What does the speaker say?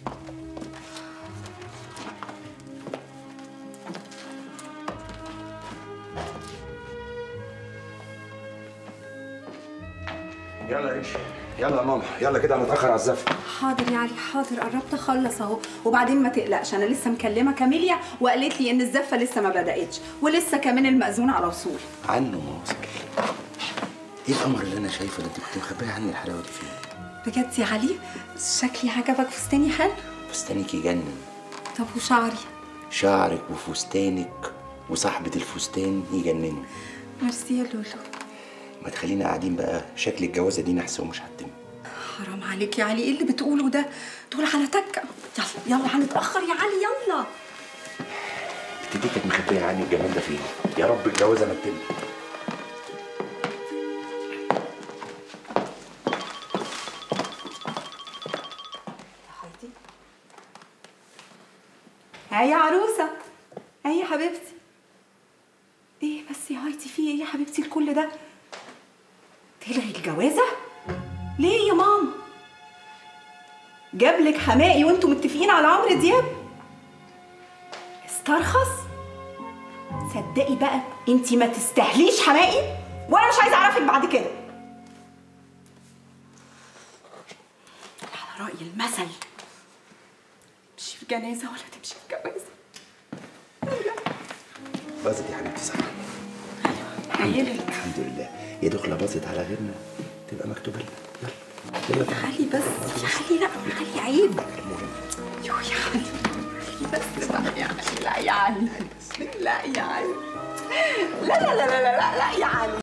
يلا امشي يلا يا ماما يلا كده هنتاخر على الزفه حاضر يا علي حاضر قربت اخلص اهو وبعدين ما تقلقش انا لسه مكلمه كاميليا وقالت لي ان الزفه لسه ما بداتش ولسه كمان المأذون على وصول عنه ما وصل ايه القمر اللي انا شايفه ده انت كنت مخبيه عني الحلاوه دي فين بجد يا علي شكلي عجبك فستاني حلو فستانك يجنن طب وشعري شعرك وفستانك وصاحبة الفستان يجننوا ميرسي يا لولو ما تخلينا قاعدين بقى شكل الجوازه دي نحس ومش هتتم حرام عليك يا علي ايه اللي بتقوله ده دول على تكه يلا يلا هنتاخر يا علي يلا انت دي كانت مخبيه عني الجمال ده فين يا رب الجوازه ما تتم هاي يا عروسه هاي يا حبيبتي ايه بس يا هايتي في ايه يا حبيبتي الكل ده تلغي الجوازه ليه يا ماما جابلك حمائي وانتوا متفقين على عمرو دياب استرخص صدقي بقى انتي ما تستاهليش حمائي وانا مش عايزه اعرفك بعد كده على راي المثل تمشي في جنازه ولا تمشي في جوازه باظت يا حبيبتي صح عيلك الحمد لله يا دخلة باظت على غيرنا تبقى مكتوبة لنا يلا يلا علي بس يا علي لا علي عيب يو يا علي علي بس بقى يا علي لا يا علي لا يا علي لا لا لا لا لا لا يا علي